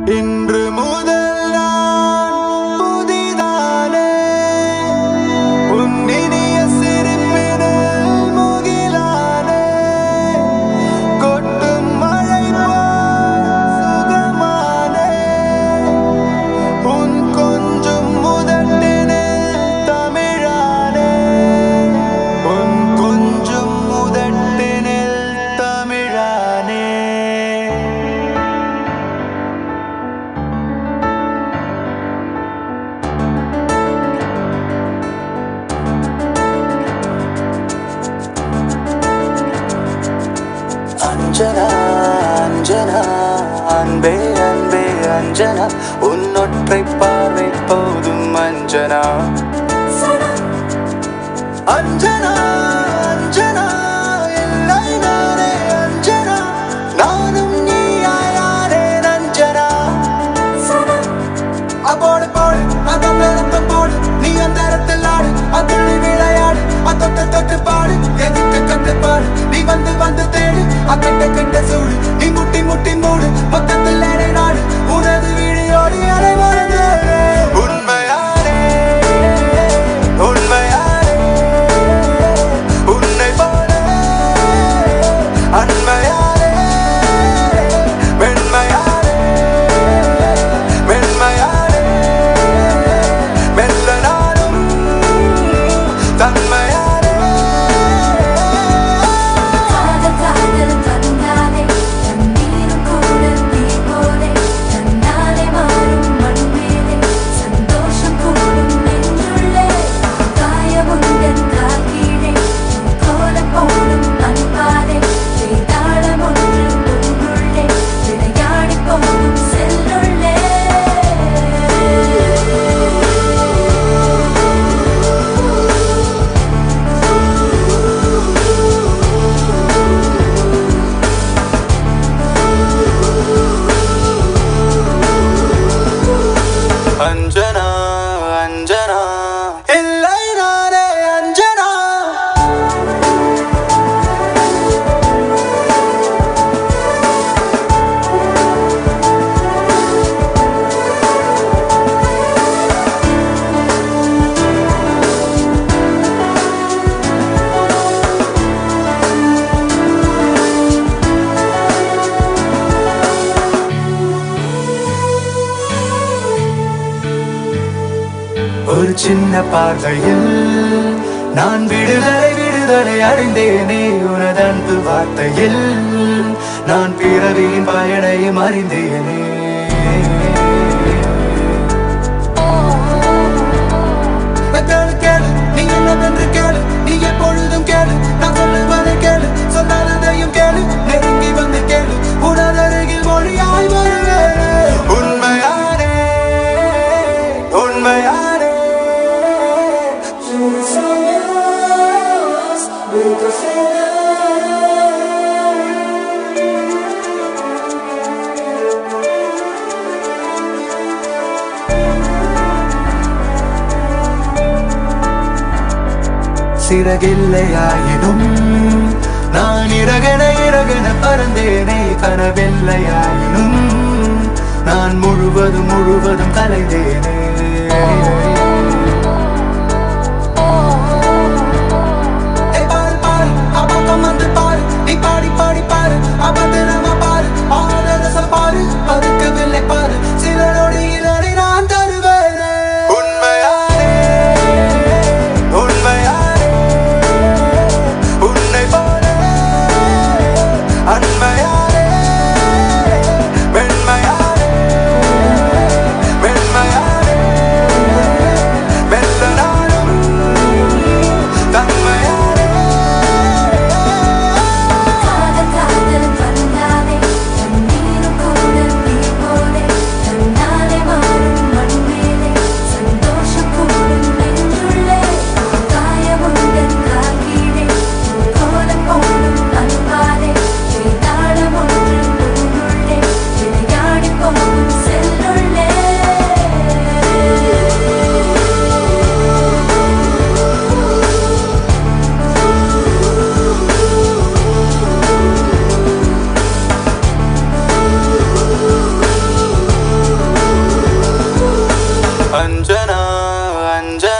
இன்று முதல் நான் புதிதானே உன் இனிய சிரிப்பினில் முகிலானே கொட்டும் மழை போல் சுகமானே உன் கொஞ்சம் முதட்டினில் தமிழானே உன் கொஞ்சம் முதட்டினில் தமிழானே அஞ்சனா அஞ்சனா அன்பே அன்பே அஞ்சனா உன்னொற்றை பார்வை போதும் அஞ்சனா அஞ்சனா அஞ்சனா இல்லை நானே அஞ்சனா நானும் நீயாயாரே அஞ்சனா அப்போடு போடு அகம் நிறுத்தம் போடு நீ அந்த இடத்தில் ஆடு அத்துள்ளி விளையாடு அத்தொட்டு தொட்டு பாடு எதிர்த்து கட்டு பாடு நீ வந்து வந்து தேடு அக்கட்ட கட்ட சூடு நீ முட்டி முட்டி மூடு மொத்தத்தில் அரை நாடு உனது விழியோடு அரை மறந்து உண்மையானே உண்மையானே உன்னை போல அண்மையானே வெண்மையானே மென்மையானே மெல்ல நானும் தன்மையானே காதல் காதல் வந்தாலே தண்ணீரும் கூட தீ போலே தன்னாலே மாறும் மண் மேலே சந்தோஷம் கூடும் நெஞ்சுள்ளே காயமுண்டன் கால் கீழே கோலம் போடும் அன்பாலே வேதாளம் ஒன்று உன்னுள்ளே விளையாடி போகும் செல்லுள்ளே அஞ்சனா அஞ்சனா இல்லை நானே அஞ்சனா ஒரு சின்ன பார்வையில் நான் விடுதலை விடுதலை அடைந்தேனே உனது அன்பு வார்த்தையில் நான் பிறவியின் பயனையும் அறிந்தேனே கேளு கேளு நீ என்னவென்று கேளு நீ எப்பொழுதும் கேளு நான் சொல்லுவதை கேளு சொல்லாததையும் கேளு நெருங்கி வந்து கேளு உனதருகில் மொழியாய் வருவேன் உண்மையானே உண்மையானே சிறகில்லையாயினும் நான் இறகன இறகன பறந்தேனே கனவில்லையாயினும் நான் முழுவதும் முழுவதும் கலைந்தேனே ஏய் பாரு பாரு அப்பக்கம் வந்து பாரு நீ பாடி பாடி பாரு அபத்திரமா பாரு ஆனரசம் பாரு பதுக்கவில்லை பாரு சில நொடியிலே நான் தருவேனே உண்மையானே உண்மையானே உன்னை போல அண்மையானே வெண்மையானே வெண்மையானே மெல்ல நானும் தன்மையானே காதல் காதல் வந்தாலே அஞ்சனா அஞ்சனா